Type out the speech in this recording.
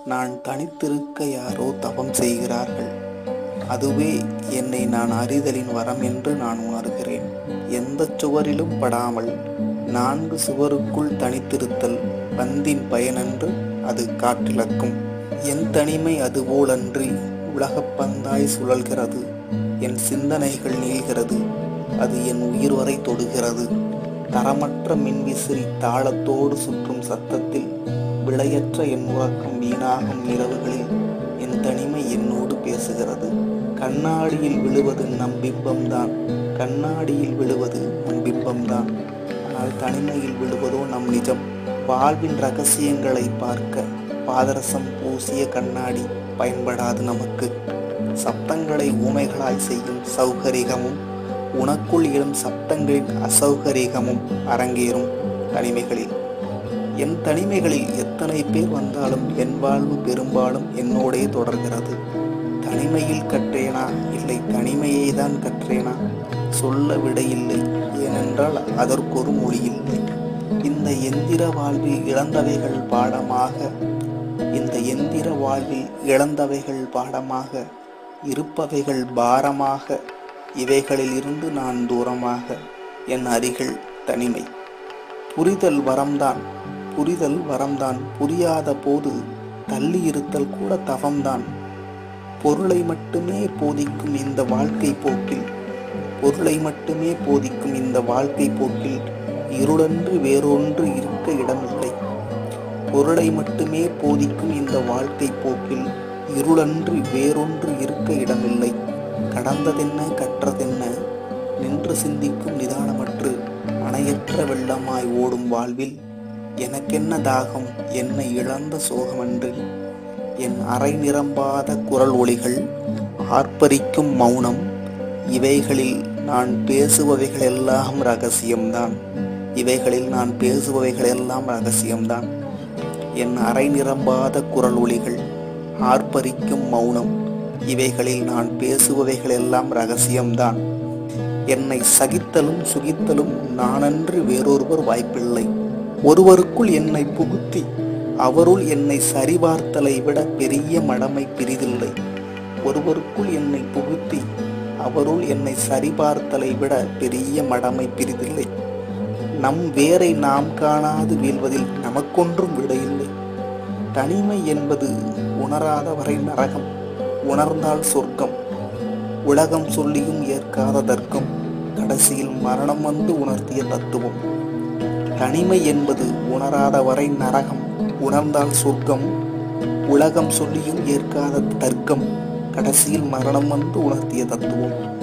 நான் தனித்திருக்க யாரோ தவம் செய்கிறார்கள் அதுவே என்னை நான் அறிதலின் வரம் என்று நான் உணர்கிறேன் எந்த சுவரிலும் படாமல் நான்கு சுவருக்குள் தனித்திருத்தல் பந்தின் பயனென்று அது காட்டிலக்கும் என் தனிமை அதுபோலன்றி உலகப் பந்தாய் சுழல்கிறது என் சிந்தனைகள் நீள்கிறது அது என் உயிர் வரை தொடுகிறது தரமற்ற மின்விசிறி தாளத்தோடு சுற்றும் சத்தத்தில் விளையற்ற என் உறக்கம் வீணாகும் இரவுகளில் என் தனிமை என்னோடு பேசுகிறது கண்ணாடியில் விழுவது நம் பிம்பம்தான் கண்ணாடியில் விழுவது நம் பிம்பம்தான் ஆனால் தனிமையில் விழுவதோ நம் நிஜம் வாழ்வின் ரகசியங்களை பார்க்க பாதரசம் பூசிய கண்ணாடி பயன்படாது நமக்கு சப்தங்களை ஊமைகளாய் செய்யும் சௌகரிகமும் உனக்குள் எழும் சப்தங்களின் அசௌகரிகமும் அரங்கேறும் தனிமைகளில் என் தனிமைகளில் எத்தனை பேர் வந்தாலும் என் வாழ்வு பெரும்பாலும் என்னோடே தொடர்கிறது தனிமையில் கற்றேனா இல்லை தனிமையை தான் கற்றேனா சொல்ல விடையில்லை ஏனென்றால் அதற்கொரு மொழி இல்லை இந்த எந்திர வாழ்வில் இழந்தவைகள் பாடமாக இந்த எந்திர வாழ்வில் இழந்தவைகள் பாடமாக இருப்பவைகள் பாரமாக இவைகளில் இருந்து நான் தூரமாக என் அருகில் தனிமை புரிதல் வரம்தான் புரிதல் வரம்தான் புரியாத போது தள்ளி இருத்தல் கூட தவம்தான் பொருளை மட்டுமே போதிக்கும் இந்த வாழ்க்கை போக்கில் பொருளை மட்டுமே போதிக்கும் இந்த வாழ்க்கை போக்கில் இருளன்று வேறொன்று இருக்க இடமில்லை பொருளை மட்டுமே போதிக்கும் இந்த வாழ்க்கை போக்கில் இருளன்று வேறொன்று இருக்க இடமில்லை கடந்ததென்ன கற்றதென்ன நின்று சிந்திக்கும் நிதானமற்று அணையற்ற வெள்ளமாய் ஓடும் வாழ்வில் எனக்கென்ன தாகம் என்னை இழந்த சோகமன்று என் அறை நிரம்பாத குரல் ஒளிகள் ஆர்ப்பரிக்கும் மௌனம் இவைகளில் நான் பேசுபவைகளெல்லாம் ரகசியம்தான் இவைகளில் நான் பேசுபவைகளெல்லாம் ரகசியம்தான் என் அறை நிரம்பாத குரல் ஒளிகள் ஆர்ப்பரிக்கும் மௌனம் இவைகளில் நான் பேசுபவைகளெல்லாம் ரகசியம்தான் என்னை சகித்தலும் சுகித்தலும் நானன்று வேறொருவர் வாய்ப்பில்லை ஒருவருக்குள் என்னை புகுத்தி அவருள் என்னை சரிபார்த்தலை விட பெரிய மடமை பிரிதில்லை ஒருவருக்குள் என்னை புகுத்தி அவருள் என்னை சரிபார்த்தலை விட பெரிய மடமை பிரிதில்லை நம் வேரை நாம் காணாது வீழ்வதில் நமக்கொன்றும் விடையில்லை தனிமை என்பது உணராத வரை நரகம் உணர்ந்தால் சொர்க்கம் உலகம் சொல்லியும் ஏற்காத தர்க்கம் கடைசியில் மரணம் வந்து உணர்த்திய தத்துவம் தனிமை என்பது உணராத வரை நரகம் உணர்ந்தால் சொர்க்கம் உலகம் சொல்லியும் ஏற்காத தர்க்கம் கடைசியில் மரணம் வந்து உணர்த்திய தத்துவம்